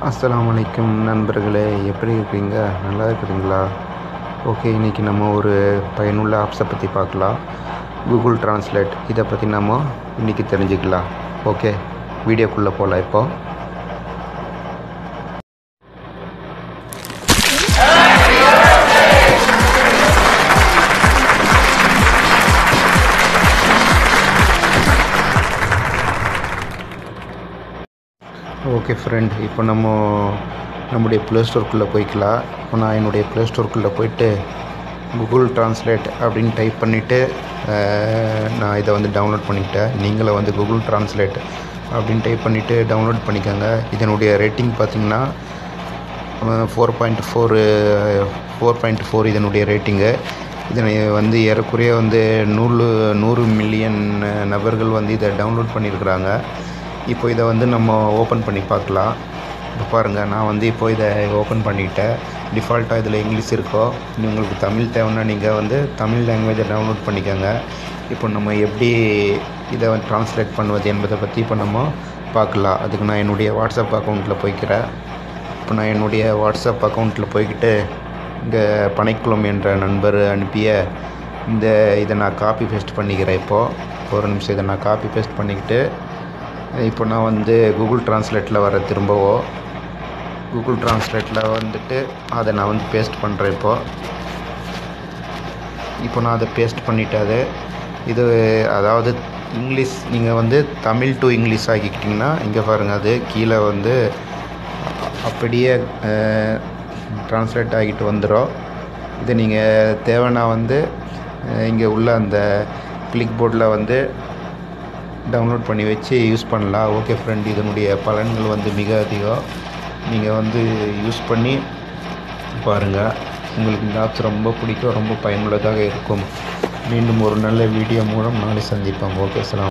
அஸ்ஸலாமு அலைக்கும் நண்பர்களே எப்படி இருக்கீங்க நல்லா இருக்கிறீங்களா ஓகே இன்றைக்கி நம்ம ஒரு பயனுள்ள ஆப்ஸை பற்றி பார்க்கலாம் கூகுள் டிரான்ஸ்லேட் இதை பற்றி நம்ம இன்றைக்கி தெரிஞ்சுக்கலாம் ஓகே வீடியோக்குள்ளே போகலாம் இப்போ ஓகே ஃப்ரெண்ட் இப்போ நம்ம நம்முடைய ப்ளே ஸ்டோருக்குள்ளே போய்க்கலாம் இப்போ நான் என்னுடைய ப்ளே ஸ்டோருக்குள்ளே போயிட்டு கூகுள் டிரான்ஸ்லேட் அப்படின்னு டைப் பண்ணிவிட்டு நான் இதை வந்து டவுன்லோட் பண்ணிக்கிட்டேன் நீங்களும் வந்து கூகுள் டிரான்ஸ்லேட் அப்படின்னு டைப் பண்ணிவிட்டு டவுன்லோட் பண்ணிக்கோங்க இதனுடைய ரேட்டிங் பார்த்திங்கன்னா four point four four point four இதனுடைய ரேட்டிங்கு இதனை வந்து ஏறக்குறைய வந்து நூறு நூறு மில்லியன் நபர்கள் வந்து இதை டவுன்லோட் பண்ணியிருக்கிறாங்க இப்போ இதை வந்து நம்ம ஓப்பன் பண்ணி பார்க்கலாம் இப்போ பாருங்கள் நான் வந்து இப்போ இதை ஓப்பன் பண்ணிட்டேன் டிஃபால்ட்டாக இதில் இங்கிலீஷ் இருக்கோ உங்களுக்கு தமிழ் தேவைன்னா நீங்கள் வந்து தமிழ் லாங்குவேஜை டவுன்லோட் பண்ணிக்கோங்க இப்போ நம்ம எப்படி இதை வந்து ட்ரான்ஸ்லேட் பண்ணுவது என்பதை பற்றி இப்போ நம்ம பார்க்கலாம் அதுக்கு நான் என்னுடைய வாட்ஸ்அப் அக்கௌண்ட்டில் போய்க்கிறேன் இப்போ நான் என்னுடைய வாட்ஸ்அப் அக்கௌண்ட்டில் போய்கிட்டு இங்கே பனைக்குளம் என்ற நண்பர் அனுப்பிய இந்த இதை நான் காப்பி பேஸ்ட் பண்ணிக்கிறேன் இப்போது ஒரு நிமிஷம் இதை நான் காப்பி பேஸ்ட் பண்ணிக்கிட்டு இப்போ நான் வந்து கூகுள் ட்ரான்ஸ்லேட்டில் வர திரும்பவோ கூகுள் ட்ரான்ஸ்லேட்டில் வந்துட்டு அதை நான் வந்து பேஸ்ட் பண்ணுறேன் இப்போது இப்போ நான் அதை பேஸ்ட் பண்ணிட்டேன் அது இது அதாவது இங்கிலீஷ் நீங்கள் வந்து தமிழ் டு இங்கிலீஷ் ஆக்கிக்கிட்டிங்கன்னா இங்கே பாருங்கள் அது கீழே வந்து அப்படியே ட்ரான்ஸ்லேட் ஆகிட்டு வந்துடும் இது நீங்கள் தேவைன்னா வந்து இங்கே உள்ள அந்த கிளிக் போர்டில் வந்து டவுன்லோட் பண்ணி வச்சு யூஸ் பண்ணலாம் ஓகே ஃப்ரெண்ட் இதனுடைய பலன்கள் வந்து மிக அதிகம் நீங்கள் வந்து யூஸ் பண்ணி பாருங்கள் உங்களுக்கு இந்த ஆப்ஸ் ரொம்ப பிடிக்கும் ரொம்ப பயனுள்ளதாக இருக்கும் மீண்டும் ஒரு நல்ல வீடியோ மூலம் நாளை சந்திப்போம் ஓகே சலாம்